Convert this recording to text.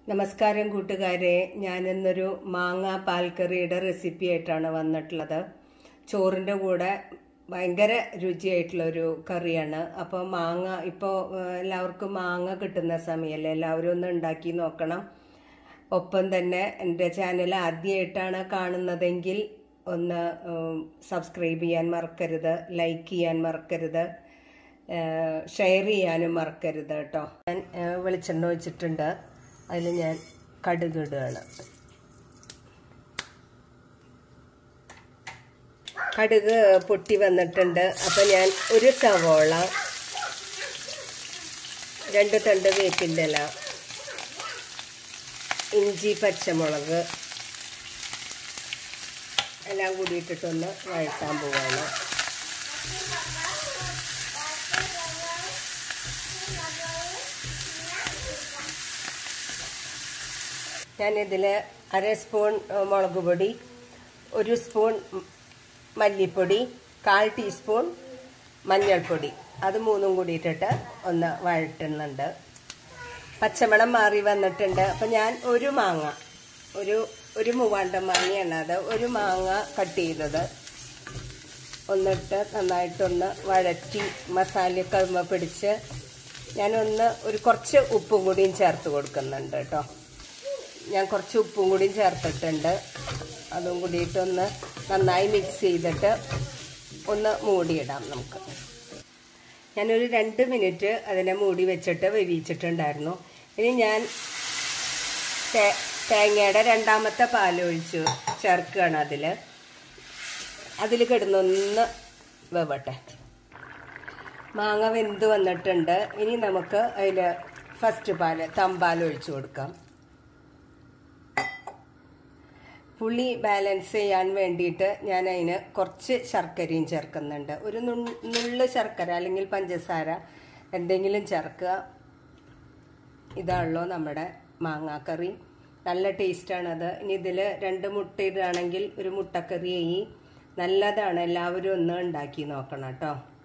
നമസ്കാരം കൂട്ടുകാരെ ഞാനിന്നൊരു മാങ്ങ പാൽക്കറിയുടെ റെസിപ്പി ആയിട്ടാണ് വന്നിട്ടുള്ളത് ചോറിൻ്റെ കൂടെ ഭയങ്കര രുചിയായിട്ടുള്ളൊരു കറിയാണ് അപ്പോൾ മാങ്ങ ഇപ്പോൾ എല്ലാവർക്കും മാങ്ങ കിട്ടുന്ന സമയമല്ലേ എല്ലാവരും ഒന്ന് ഉണ്ടാക്കി നോക്കണം ഒപ്പം തന്നെ എൻ്റെ ചാനൽ ആദ്യമായിട്ടാണ് കാണുന്നതെങ്കിൽ ഒന്ന് സബ്സ്ക്രൈബ് ചെയ്യാൻ മറക്കരുത് ലൈക്ക് ചെയ്യാൻ മറക്കരുത് ഷെയർ ചെയ്യാനും മറക്കരുത് കേട്ടോ ഞാൻ വെളിച്ചെണ്ണ വെച്ചിട്ടുണ്ട് അതിൽ ഞാൻ കടുക് ഇടുകയാണ് കടുക് പൊട്ടി വന്നിട്ടുണ്ട് അപ്പം ഞാൻ ഒരു സവോള രണ്ട് തണ്ട് വേപ്പിൻ്റെ ഇല ഇഞ്ചി പച്ചമുളക് എല്ലാം കൂടി ഇട്ടിട്ടൊന്ന് വഴറ്റാൻ പോവാണ് ഞാനിതിൽ അര സ്പൂൺ മുളക് പൊടി ഒരു സ്പൂൺ മല്ലിപ്പൊടി കാൽ ടീസ്പൂൺ മഞ്ഞൾപ്പൊടി അത് മൂന്നും കൂടി ഇട്ടിട്ട് ഒന്ന് വഴറ്റുന്നുണ്ട് പച്ചമണം മാറി വന്നിട്ടുണ്ട് അപ്പം ഞാൻ ഒരു മാങ്ങ ഒരു ഒരു മൂവാണ്ടം മാങ്ങയാണ് അത് ഒരു മാങ്ങ കട്ട് ചെയ്തത് ഒന്നിട്ട് നന്നായിട്ടൊന്ന് വഴറ്റി മസാലയൊക്കെ അതുമ്പോൾ പിടിച്ച് ഞാനൊന്ന് ഒരു കുറച്ച് ഉപ്പും കൂടിയും ചേർത്ത് കൊടുക്കുന്നുണ്ട് കേട്ടോ ഞാൻ കുറച്ച് ഉപ്പും കൂടിയും ചേർത്തിട്ടുണ്ട് അതും കൂടിയിട്ടൊന്ന് നന്നായി മിക്സ് ചെയ്തിട്ട് ഒന്ന് മൂടിയിടാം നമുക്ക് ഞാനൊരു രണ്ട് മിനിറ്റ് അതിനെ മൂടി വെച്ചിട്ട് വേവിച്ചിട്ടുണ്ടായിരുന്നു ഇനി ഞാൻ തേങ്ങയുടെ രണ്ടാമത്തെ പാലൊഴിച്ച് ചേർക്കുകയാണ് അതിൽ അതിൽ കിടന്നൊന്ന് വെവട്ടെ മാങ്ങ വെന്ത് വന്നിട്ടുണ്ട് ഇനി നമുക്ക് അതിൽ ഫസ്റ്റ് പാല് തമ്പാൽ ഒഴിച്ചു കൊടുക്കാം പുളി ബാലൻസ് ചെയ്യാൻ വേണ്ടിയിട്ട് ഞാൻ അതിന് കുറച്ച് ശർക്കരയും ചേർക്കുന്നുണ്ട് ഒരു നുള്ളു ശർക്കര അല്ലെങ്കിൽ പഞ്ചസാര എന്തെങ്കിലും ചേർക്കുക ഇതാണല്ലോ നമ്മുടെ മാങ്ങാക്കറി നല്ല ടേസ്റ്റാണത് ഇനി ഇതിൽ രണ്ട് മുട്ട ഇടുകയാണെങ്കിൽ ഒരു മുട്ടക്കറി നല്ലതാണ് എല്ലാവരും ഒന്ന് ഉണ്ടാക്കി നോക്കണം കേട്ടോ